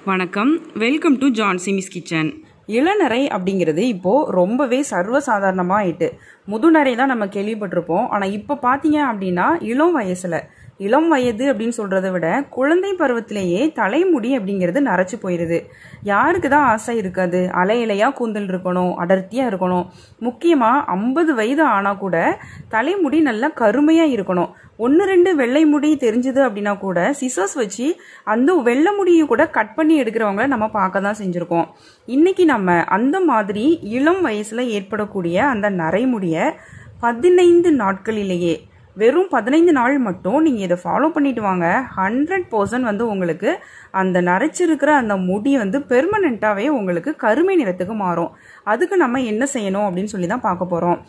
வணக்கம் welcome to John சிமிஸ் kitchen இளநரை அப்படிங்கிறது இப்போது ரொம்பவே சர்வசாதாரணமாக ஆயிட்டு முதுநரை தான் நம்ம கேள்விப்பட்டிருப்போம் ஆனால் இப்போ பார்த்தீங்க அப்படின்னா இளம் வயசில் இளம் வயது அப்படின்னு சொல்கிறத விட குழந்தை பருவத்திலேயே தலைமுடி அப்படிங்கிறது நரைச்சு போயிடுது யாருக்கு தான் ஆசை இருக்காது அலை இலையாக கூந்தல் இருக்கணும் அடர்த்தியாக இருக்கணும் முக்கியமாக ஐம்பது வயது ஆனால் கூட தலைமுடி நல்லா கருமையாக இருக்கணும் ஒன்று ரெண்டு வெள்ளை முடி தெரிஞ்சது அப்படின்னா கூட சிசர்ஸ் வச்சு அந்த வெள்ளை முடியை கூட கட் பண்ணி எடுக்கிறவங்கள நம்ம பார்க்க தான் செஞ்சுருக்கோம் இன்னைக்கு நம்ம அந்த மாதிரி இளம் வயசில் ஏற்படக்கூடிய அந்த நரைமுடியை பதினைந்து நாட்களிலேயே வெறும் பதினைந்து நாள் மட்டும் நீங்கள் இதை ஃபாலோ பண்ணிட்டு வாங்க ஹண்ட்ரட் பர்சன்ட் வந்து உங்களுக்கு அந்த நரைச்சிருக்கிற அந்த முடி வந்து பெர்மனெண்ட்டாகவே உங்களுக்கு கருமை நிறத்துக்கு மாறும் அதுக்கு நம்ம என்ன செய்யணும் அப்படின்னு சொல்லி தான் பார்க்க போகிறோம்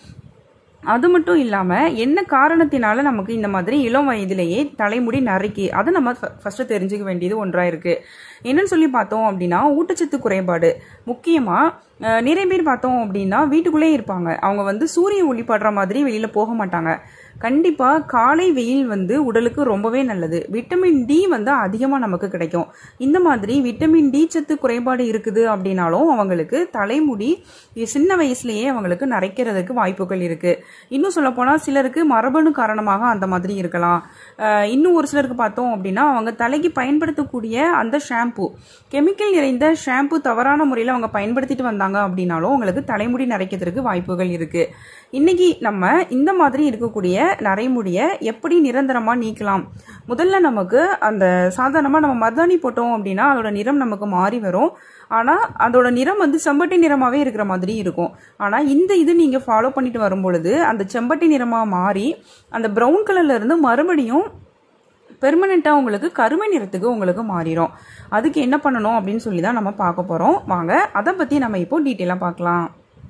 அது மட்டும் இல்லாமல் என்ன காரணத்தினால நமக்கு இந்த மாதிரி இளம் வயதிலேயே தலைமுடி நரைக்கி அதை நம்ம ஃபஸ்ட்டு தெரிஞ்சுக்க வேண்டியது ஒன்றாக இருக்குது என்னன்னு சொல்லி பார்த்தோம் அப்படின்னா ஊட்டச்சத்து குறைபாடு முக்கியமாக நிறைய பேர் பார்த்தோம் அப்படின்னா வீட்டுக்குள்ளே இருப்பாங்க அவங்க வந்து சூரிய ஒளி படுற மாதிரி வெளியில் போக மாட்டாங்க கண்டிப்பாக காலை வெயில் வந்து உடலுக்கு ரொம்பவே நல்லது விட்டமின் டி வந்து அதிகமாக நமக்கு கிடைக்கும் இந்த மாதிரி விட்டமின் டி சத்து குறைபாடு இருக்குது அப்படின்னாலும் அவங்களுக்கு தலைமுடி சின்ன வயசுலேயே அவங்களுக்கு நரைக்கிறதுக்கு வாய்ப்புகள் இருக்குது இன்னும் சொல்லப்போனால் சிலருக்கு மரபணு காரணமாக அந்த மாதிரி இருக்கலாம் இன்னும் ஒரு சிலருக்கு பார்த்தோம் அப்படின்னா அவங்க தலைக்கு பயன்படுத்தக்கூடிய அந்த ஷாம்பு கெமிக்கல் நிறைந்த ஷாம்பு தவறான முறையில் அவங்க பயன்படுத்திட்டு வந்தாங்க அப்படின்னாலும் அவங்களுக்கு தலைமுடி நரைக்கிறதுக்கு வாய்ப்புகள் இருக்குது இன்னைக்கு நம்ம இந்த மாதிரி இருக்கக்கூடிய நரைமுடியை எப்படி நிரந்தரமாக நீக்கலாம் முதல்ல நமக்கு அந்த சாதாரணமாக நம்ம மருதாணி போட்டோம் அப்படின்னா அதோட நிறம் நமக்கு மாறி வரும் ஆனால் அதோட நிறம் வந்து செம்பட்டி நிறமாகவே இருக்கிற மாதிரி இருக்கும் ஆனால் இந்த இது நீங்கள் ஃபாலோ பண்ணிட்டு வரும் பொழுது அந்த செம்பட்டி நிறமாக மாறி அந்த ப்ரௌன் கலர்ல இருந்து மறுபடியும் பெர்மனெண்ட்டாக உங்களுக்கு கருமை நிறத்துக்கு உங்களுக்கு மாறிடும் அதுக்கு என்ன பண்ணணும் அப்படின்னு சொல்லி தான் நம்ம பார்க்க போகிறோம் வாங்க அதை பற்றி நம்ம இப்போ டீட்டெயிலாக பார்க்கலாம்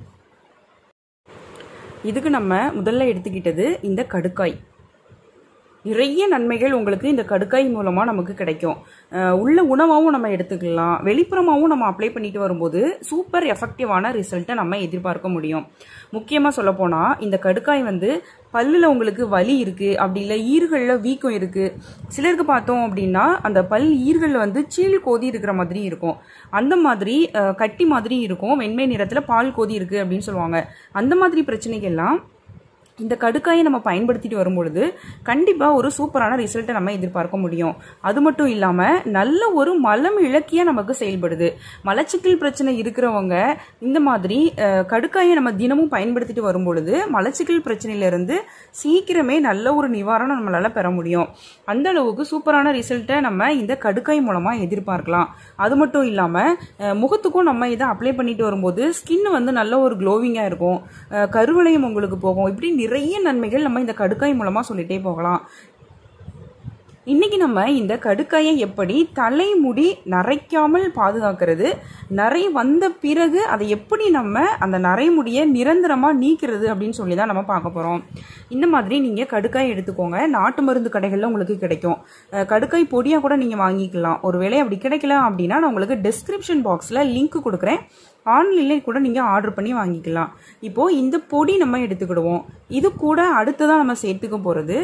இதுக்கு நம்ம முதல்ல எடுத்துக்கிட்டது இந்த கடுக்காய் நிறைய நன்மைகள் உங்களுக்கு இந்த கடுக்காய் மூலமாக நமக்கு கிடைக்கும் உள்ள உணவாகவும் நம்ம எடுத்துக்கலாம் வெளிப்புறமாகவும் நம்ம அப்ளை பண்ணிட்டு வரும்போது சூப்பர் எஃபெக்டிவான ரிசல்ட்டை நம்ம எதிர்பார்க்க முடியும் முக்கியமாக சொல்லப்போனால் இந்த கடுக்காய் வந்து பல்லில் உங்களுக்கு வலி இருக்குது அப்படி இல்லை ஈர்களில் வீக்கம் இருக்குது சிலருக்கு பார்த்தோம் அப்படின்னா அந்த பல் ஈர்களில் வந்து சீல் கோதி இருக்கிற மாதிரி இருக்கும் அந்த மாதிரி கட்டி மாதிரி இருக்கும் வெண்மை நிறத்தில் பால் கோதி இருக்குது அப்படின்னு சொல்லுவாங்க அந்த மாதிரி பிரச்சனைகள்லாம் இந்த கடுக்காயை நம்ம பயன்படுத்திட்டு வரும்பொழுது கண்டிப்பாக ஒரு சூப்பரான ரிசல்ட்டை நம்ம எதிர்பார்க்க முடியும் அது மட்டும் இல்லாமல் நல்ல ஒரு மலம் இலக்கியாக நமக்கு செயல்படுது மலச்சிக்கல் பிரச்சனை இருக்கிறவங்க இந்த மாதிரி கடுக்காயை நம்ம தினமும் பயன்படுத்திட்டு வரும்பொழுது மலச்சிக்கல் பிரச்சனையிலேருந்து சீக்கிரமே நல்ல ஒரு நிவாரணம் நம்மளால் பெற முடியும் அந்த அளவுக்கு சூப்பரான ரிசல்ட்டை நம்ம இந்த கடுக்காய் மூலமாக எதிர்பார்க்கலாம் அது மட்டும் இல்லாமல் முகத்துக்கும் நம்ம இதை அப்ளை பண்ணிட்டு வரும்போது ஸ்கின் வந்து நல்ல ஒரு க்ளோவிங்காக இருக்கும் கருவளையம் உங்களுக்கு போகும் இப்படி நிறைய நன்மைகள் நம்ம இந்த கடுக்காய் மூலமாக சொல்லிட்டே போகலாம் இன்னைக்கு நம்ம இந்த கடுக்காயை எப்படி தலைமுடி நரைக்காமல் பாதுகாக்கிறது நரை வந்த பிறகு அதை எப்படி நம்ம அந்த நரைமுடியை நிரந்தரமாக நீக்கிறது அப்படின்னு சொல்லி தான் நம்ம பார்க்க போகிறோம் இந்த மாதிரி நீங்கள் கடுக்காய் எடுத்துக்கோங்க நாட்டு மருந்து கடைகளில் உங்களுக்கு கிடைக்கும் கடுக்காய் பொடியாக கூட நீங்கள் வாங்கிக்கலாம் ஒருவேளை அப்படி கிடைக்கல அப்படின்னா நான் உங்களுக்கு டிஸ்கிரிப்ஷன் பாக்ஸில் லிங்க் கொடுக்குறேன் ஆன்லைன்லேயே கூட நீங்கள் ஆர்டர் பண்ணி வாங்கிக்கலாம் இப்போது இந்த பொடி நம்ம எடுத்துக்கிடுவோம் இது கூட அடுத்ததான் நம்ம சேர்த்துக்க போகிறது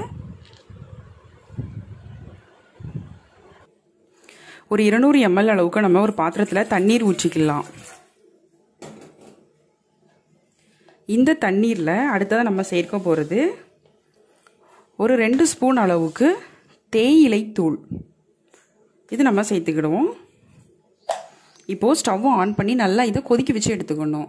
ஒரு இருநூறு எம்எல் அளவுக்கு நம்ம ஒரு பாத்திரத்தில் தண்ணீர் ஊற்றிக்கலாம் இந்த தண்ணீரில் அடுத்ததாக நம்ம சேர்க்க போகிறது ஒரு ரெண்டு ஸ்பூன் அளவுக்கு தேயிலை தூள் இது நம்ம சேர்த்துக்கிடுவோம் இப்போது ஸ்டவ்வை ஆன் பண்ணி நல்லா இதை கொதிக்க வச்சு எடுத்துக்கணும்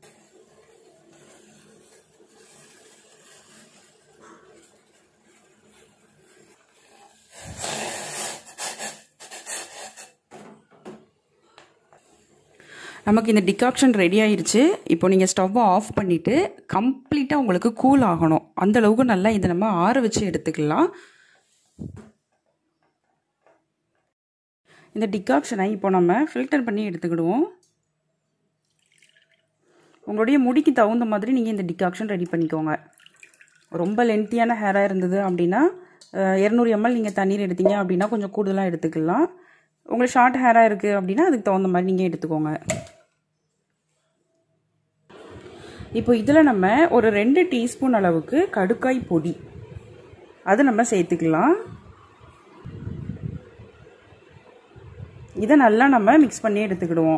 நமக்கு இந்த டிகாக்ஷன் ரெடி ஆயிடுச்சு இப்போ நீங்கள் ஸ்டவ்வை ஆஃப் பண்ணிவிட்டு கம்ப்ளீட்டாக உங்களுக்கு கூல் ஆகணும் அந்த அளவுக்கு நல்லா இதை நம்ம ஆற வச்சு எடுத்துக்கலாம் இந்த டிகாக்ஷனை இப்போ நம்ம ஃபில்டர் பண்ணி எடுத்துக்கிடுவோம் உங்களுடைய முடிக்கு தகுந்த மாதிரி நீங்கள் இந்த டிகாக்ஷன் ரெடி பண்ணிக்கோங்க ரொம்ப லென்த்தியான ஹேராக இருந்தது அப்படின்னா இரநூறு எம்எல் நீங்கள் தண்ணீர் எடுத்தீங்க அப்படின்னா கொஞ்சம் கூடுதலாக எடுத்துக்கலாம் உங்களுக்கு ஷார்ட் ஹேராக இருக்குது அப்படின்னா அதுக்கு தகுந்த மாதிரி நீங்கள் எடுத்துக்கோங்க இப்போ இதில் நம்ம ஒரு ரெண்டு டீஸ்பூன் அளவுக்கு கடுக்காய் பொடி அது நம்ம சேர்த்துக்கலாம் இதை நல்லா நம்ம மிக்ஸ் பண்ணி எடுத்துக்கிடுவோம்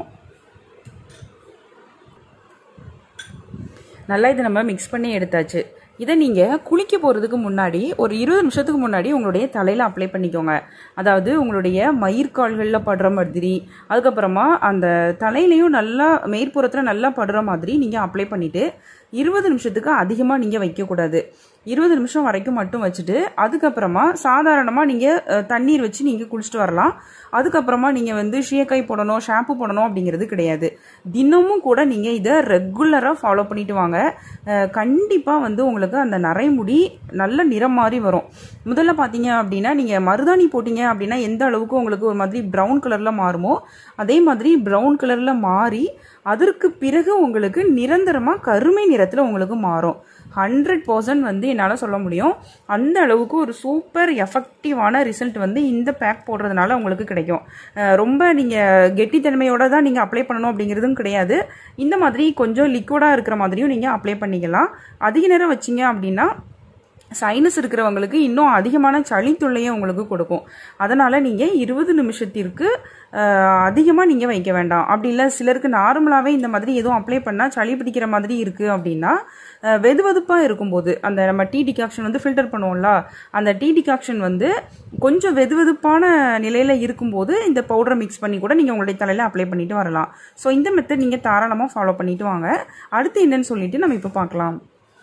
நல்லா இதை நம்ம மிக்ஸ் பண்ணி எடுத்தாச்சு இதை நீங்கள் குளிக்க போகிறதுக்கு முன்னாடி ஒரு இருபது நிமிஷத்துக்கு முன்னாடி உங்களுடைய தலையில் அப்ளை பண்ணிக்கோங்க அதாவது உங்களுடைய மயிர்கால்களில் படுற மாதிரி அதுக்கப்புறமா அந்த தலையிலையும் நல்லா மேற்புறத்தில் நல்லா படுற மாதிரி நீங்கள் அப்ளை பண்ணிவிட்டு இருபது நிமிஷத்துக்கு அதிகமாக நீங்கள் வைக்கக்கூடாது இருபது நிமிஷம் வரைக்கும் மட்டும் வச்சுட்டு அதுக்கப்புறமா சாதாரணமாக நீங்கள் தண்ணீர் வச்சு நீங்கள் குளிச்சுட்டு வரலாம் அதுக்கப்புறமா நீங்கள் வந்து ஷீயக்காய் போடணும் ஷாம்பு போடணும் அப்படிங்கிறது கிடையாது தினமும் கூட நீங்கள் இதை ரெகுலராக ஃபாலோ பண்ணிட்டு வாங்க கண்டிப்பாக வந்து உங்களுக்கு அந்த நரைமுடி நல்ல நிறம் மாதிரி வரும் முதல்ல பார்த்தீங்க அப்படின்னா நீங்கள் மருதாணி போட்டீங்க அப்படின்னா எந்த அளவுக்கு உங்களுக்கு ஒரு மாதிரி ப்ரௌன் கலரில் மாறுமோ அதே மாதிரி ப்ரௌன் கலரில் மாறி அதற்கு பிறகு உங்களுக்கு நிரந்தரமாக கருமை நிறத்தில் உங்களுக்கு மாறும் ஹண்ட்ரட் பர்சன்ட் வந்து என்னால் சொல்ல முடியும் அந்த அளவுக்கு ஒரு சூப்பர் எஃபெக்டிவான ரிசல்ட் வந்து இந்த பேக் போடுறதுனால உங்களுக்கு கிடைக்கும் அஹ் ரொம்ப நீங்கள் கெட்டித்தன்மையோட தான் நீங்கள் அப்ளை பண்ணணும் அப்படிங்கிறதும் கிடையாது இந்த மாதிரி கொஞ்சம் லிக்விடாக இருக்கிற மாதிரியும் நீங்கள் அப்ளை பண்ணிக்கலாம் அதிக நேரம் வச்சிங்க அப்படின்னா சைனஸ் இருக்கிறவங்களுக்கு இன்னும் அதிகமான சளி தொல்லையை உங்களுக்கு கொடுக்கும் அதனால் நீங்கள் இருபது நிமிஷத்திற்கு அதிகமாக நீங்கள் வைக்க வேண்டாம் அப்படி இல்லை சிலருக்கு நார்மலாகவே இந்த மாதிரி எதுவும் அப்ளை பண்ணால் சளி பிடிக்கிற மாதிரி இருக்குது அப்படின்னா அஹ், வெது வெதுப்பாக இருக்கும்போது அந்த நம்ம டீ டிகாக்ஷன் வந்து ஃபில்டர் பண்ணுவோம்ல அந்த டீ டிகாக்ஷன் வந்து கொஞ்சம் வெது வெதுப்பான நிலையில் இருக்கும்போது இந்த பவுடரை மிக்ஸ் பண்ணி கூட நீங்கள் உங்களுடைய தலையில் அப்ளை பண்ணிட்டு வரலாம் ஸோ இந்த மெத்தட் நீங்கள் தாராளமாக ஃபாலோ பண்ணிட்டு வாங்க அடுத்து என்னன்னு சொல்லிட்டு நம்ம இப்போ பார்க்கலாம்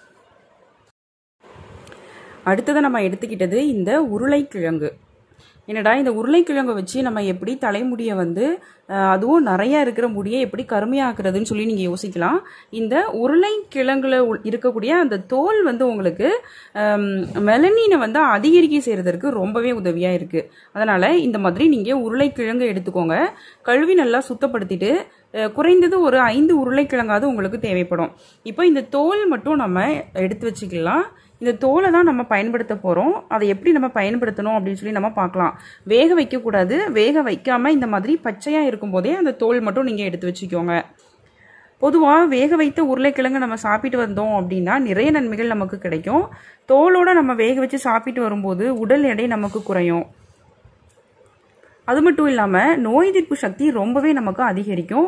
அடுத்ததை நம்ம எடுத்துக்கிட்டது இந்த உருளைக்கிழங்கு என்னடா இந்த உருளைக்கிழங்கை வச்சு நம்ம எப்படி தலைமுடியை வந்து அஹ், அதுவும் நிறைய இருக்கிற முடியை எப்படி கருமையாக்குறதுன்னு சொல்லி நீங்கள் யோசிக்கலாம் இந்த உருளைக்கிழங்குல உள்- இருக்கக்கூடிய அந்த தோல் வந்து உங்களுக்கு மெலனினை வந்து அதிகரிக்க செய்கிறதுக்கு ரொம்பவே உதவியாக இருக்குது அதனால் இந்த மாதிரி நீங்கள் உருளைக்கிழங்கு எடுத்துக்கோங்க கழுவி நல்லா சுத்தப்படுத்திட்டு அஹ், குறைந்தது ஒரு ஐந்து உருளைக்கிழங்காவது உங்களுக்கு தேவைப்படும் இப்போ இந்த தோல் மட்டும் நம்ம எடுத்து வச்சுக்கலாம் இந்த தோலை தான் நம்ம பயன்படுத்த போகிறோம் அதை எப்படி நம்ம பயன்படுத்தணும் அப்படின்னு சொல்லி நம்ம பார்க்கலாம் வேக வைக்கக்கூடாது வேக வைக்காமல் இந்த மாதிரி பச்சையாக இருக்கும்போதே அந்த தோல் மட்டும் நீங்கள் எடுத்து வச்சுக்கோங்க பொதுவாக வேக வைத்த உருளைக்கிழங்கு நம்ம சாப்பிட்டு வந்தோம் அப்படின்னா நிறைய நன்மைகள் நமக்கு கிடைக்கும் தோலோட நம்ம வேக வச்சு சாப்பிட்டு வரும்போது உடல் எடை நமக்கு குறையும் அது மட்டும் இல்லாமல் நோய் எதிர்ப்பு சக்தி ரொம்பவே நமக்கு அதிகரிக்கும்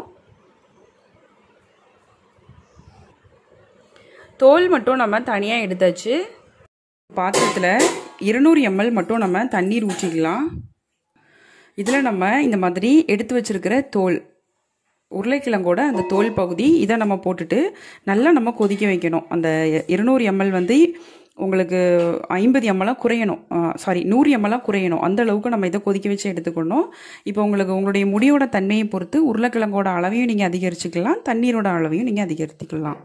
தோல் மட்டும் நம்ம தனியாக எடுத்தாச்சு பாத்திரத்தில் இருநூறு எம்எல் மட்டும் நம்ம தண்ணீர் ஊற்றிக்கலாம் இதில் நம்ம இந்த மாதிரி எடுத்து வச்சிருக்கிற தோல் உருளைக்கிழங்கோட அந்த தோல் பகுதி இதை நம்ம போட்டுட்டு நல்லா நம்ம கொதிக்க வைக்கணும் அந்த இருநூறு எம்எல் வந்து உங்களுக்கு ஐம்பது எம்எல்லாம் குறையணும் சாரி நூறு எம்எல்லாம் குறையணும் அந்த அளவுக்கு நம்ம இதை கொதிக்க வச்சு எடுத்துக்கணும் இப்போ உங்களுக்கு உங்களுடைய முடியோட தன்மையை பொறுத்து உருளைக்கிழங்கோட அளவையும் நீங்கள் அதிகரிச்சுக்கலாம் தண்ணீரோட அளவையும் நீங்கள் அதிகரித்துக்கலாம்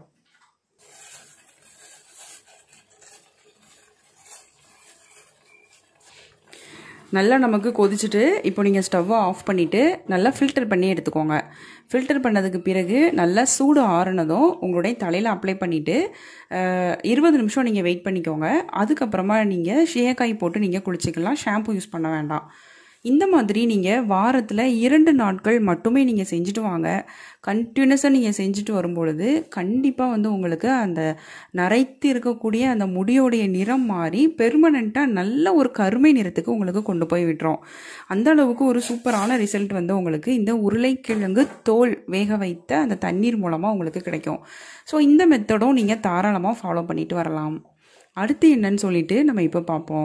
நல்லா நமக்கு கொதிச்சுட்டு இப்போ நீங்கள் ஸ்டவ்வை ஆஃப் பண்ணிவிட்டு நல்லா ஃபில்டர் பண்ணி எடுத்துக்கோங்க ஃபில்டர் பண்ணதுக்கு பிறகு நல்லா சூடு ஆறுனதும் உங்களுடைய தலையில் அப்ளை பண்ணிவிட்டு இருபது நிமிஷம் நீங்கள் வெயிட் பண்ணிக்கோங்க அதுக்கப்புறமா நீங்கள் ஷேக்காய் போட்டு நீங்கள் குளிச்சிக்கலாம் ஷாம்பு யூஸ் பண்ண வேண்டாம் இந்த மாதிரி நீங்கள் வாரத்தில் இரண்டு நாட்கள் மட்டுமே நீங்கள் செஞ்சுட்டு வாங்க கண்டினியூஸாக நீங்கள் செஞ்சுட்டு வரும்பொழுது கண்டிப்பாக வந்து உங்களுக்கு அந்த நரைத்து இருக்கக்கூடிய அந்த முடியோடைய நிறம் மாறி பெர்மனண்ட்டாக நல்ல ஒரு கருமை நிறத்துக்கு உங்களுக்கு கொண்டு போய் விட்டுரும் அந்த அளவுக்கு ஒரு சூப்பரான ரிசல்ட் வந்து உங்களுக்கு இந்த உருளைக்கிழங்கு தோல் வேக வைத்த அந்த தண்ணீர் மூலமாக உங்களுக்கு கிடைக்கும் ஸோ இந்த மெத்தடும் நீங்கள் தாராளமாக ஃபாலோ பண்ணிட்டு வரலாம் அடுத்து என்னன்னு சொல்லிட்டு நம்ம இப்போ பார்ப்போம்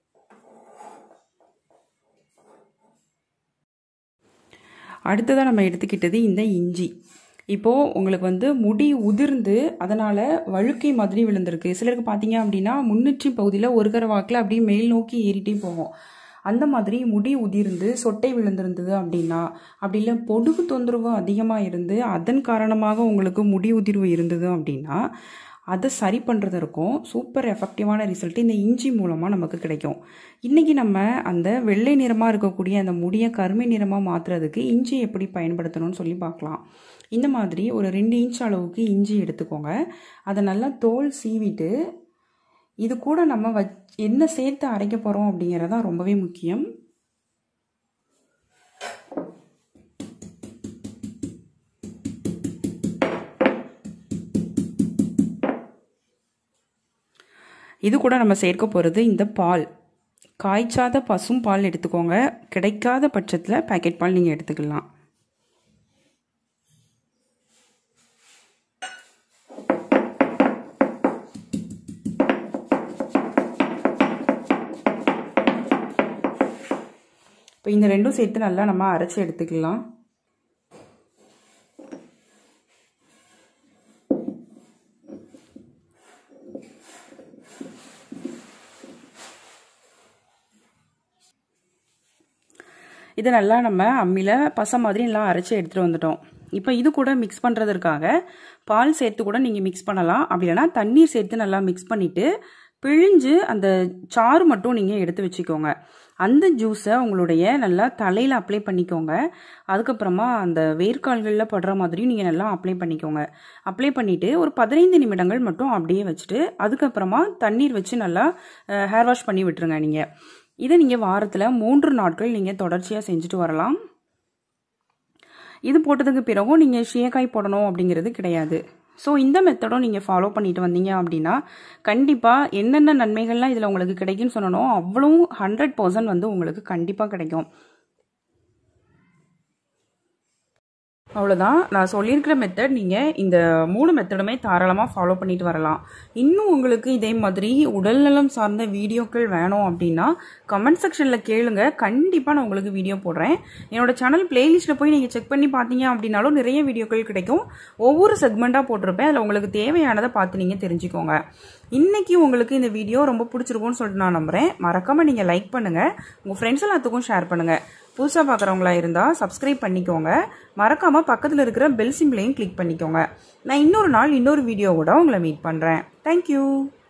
அடுத்ததாக நம்ம எடுத்துக்கிட்டது இந்த இஞ்சி இப்போது உங்களுக்கு வந்து முடி உதிர்ந்து அதனால் வழுக்கை மாதிரி விழுந்திருக்கு சிலருக்கு பார்த்தீங்க அப்படின்னா முன்னூற்றி பகுதியில் ஒரு கர வாக்கில் அப்படியே மேல் நோக்கி ஏறிட்டே போகும் அந்த மாதிரி முடி உதிர்ந்து சொட்டை விழுந்திருந்தது அப்படின்னா அப்படி இல்லை பொடுகு தொந்தரவு அதிகமாக இருந்து அதன் காரணமாக உங்களுக்கு முடி உதிர்வு இருந்தது அப்படின்னா அதை சரி பண்ணுறதற்கும் சூப்பர் எஃபெக்டிவான ரிசல்ட் இந்த இஞ்சி மூலமாக நமக்கு கிடைக்கும் இன்றைக்கி நம்ம அந்த வெள்ளை நிறமாக இருக்கக்கூடிய அந்த முடியை கருமை நிறமாக மாற்றுறதுக்கு இஞ்சி எப்படி பயன்படுத்தணும்னு சொல்லி பார்க்கலாம் இந்த மாதிரி ஒரு ரெண்டு இன்ச் அளவுக்கு இஞ்சி எடுத்துக்கோங்க அதை நல்லா தோல் சீவிட்டு இது கூட நம்ம வச் என்ன சேர்த்து அரைக்க போகிறோம் அப்படிங்கிறது தான் ரொம்பவே முக்கியம் இது கூட நம்ம சேர்க்க போகிறது இந்த பால் காய்ச்சாத பசும் பால் எடுத்துக்கோங்க கிடைக்காத பட்சத்தில் பேக்கெட் பால் நீங்கள் எடுத்துக்கலாம் இப்போ இந்த ரெண்டும் சேர்த்து நல்லா நம்ம அரைச்சி எடுத்துக்கலாம் இதை நல்லா நம்ம அம்மியில் பசை மாதிரி நல்லா அரைச்சி எடுத்துகிட்டு வந்துட்டோம் இப்போ இது கூட மிக்ஸ் பண்ணுறதுக்காக பால் சேர்த்து கூட நீங்கள் மிக்ஸ் பண்ணலாம் அப்படி இல்லைனா தண்ணீர் சேர்த்து நல்லா மிக்ஸ் பண்ணிவிட்டு பிழிஞ்சு அந்த சாறு மட்டும் நீங்கள் எடுத்து வச்சுக்கோங்க அந்த ஜூஸை உங்களுடைய நல்லா தலையில் அப்ளை பண்ணிக்கோங்க அதுக்கப்புறமா அந்த வேர்க்கால்களில் படுற மாதிரியும் நீங்கள் நல்லா அப்ளை பண்ணிக்கோங்க அப்ளை பண்ணிவிட்டு ஒரு பதினைந்து நிமிடங்கள் மட்டும் அப்படியே வச்சுட்டு அதுக்கப்புறமா தண்ணீர் வச்சு நல்லா ஹேர் வாஷ் பண்ணி விட்டுருங்க நீங்கள் இதை நீங்கள் வாரத்தில் மூன்று நாட்கள் நீங்கள் தொடர்ச்சியாக செஞ்சுட்டு வரலாம் இது போட்டதுக்கு பிறகும் நீங்கள் ஷேக்காய் போடணும் அப்படிங்கிறது கிடையாது ஸோ இந்த மெத்தடும் நீங்கள் ஃபாலோ பண்ணிட்டு வந்தீங்க அப்படின்னா கண்டிப்பாக என்னென்ன நன்மைகள்லாம் இதில் உங்களுக்கு கிடைக்கும்னு சொன்னனோ அவ்வளோ ஹண்ட்ரட் பர்சன்ட் வந்து உங்களுக்கு கண்டிப்பாக கிடைக்கும் அவ்வளோதான் நான் சொல்லியிருக்கிற மெத்தட் நீங்கள் இந்த மூணு மெத்தடுமே தாராளமாக ஃபாலோ பண்ணிட்டு வரலாம் இன்னும் உங்களுக்கு இதே மாதிரி உடல்நலம் சார்ந்த வீடியோக்கள் வேணும் அப்படின்னா கமெண்ட் செக்ஷனில் கேளுங்க கண்டிப்பாக நான் உங்களுக்கு வீடியோ போடுறேன் என்னோட சேனல் பிளேலிஸ்ட்டில் போய் நீங்கள் செக் பண்ணி பார்த்தீங்க அப்படின்னாலும் நிறைய வீடியோக்கள் கிடைக்கும் ஒவ்வொரு செக்மெண்ட்டாக போட்டிருப்பேன் அதில் உங்களுக்கு தேவையானதை பார்த்து நீங்கள் தெரிஞ்சுக்கோங்க இன்னைக்கு உங்களுக்கு இந்த வீடியோ ரொம்ப பிடிச்சிருக்கும்னு சொல்லிட்டு நான் நம்புகிறேன் மறக்காமல் நீங்கள் லைக் பண்ணுங்கள் உங்கள் ஃப்ரெண்ட்ஸ் எல்லாத்துக்கும் ஷேர் பண்ணுங்கள் புதுசாக பார்க்குறவங்களா இருந்தால் சப்ஸ்கிரைப் பண்ணிக்கோங்க மறக்காமல் பக்கத்தில் இருக்கிற பெல் சிம்பிளையும் கிளிக் பண்ணிக்கோங்க நான் இன்னொரு நாள் இன்னொரு வீடியோவோட உங்களை மீட் பண்ணுறேன் தேங்க்யூ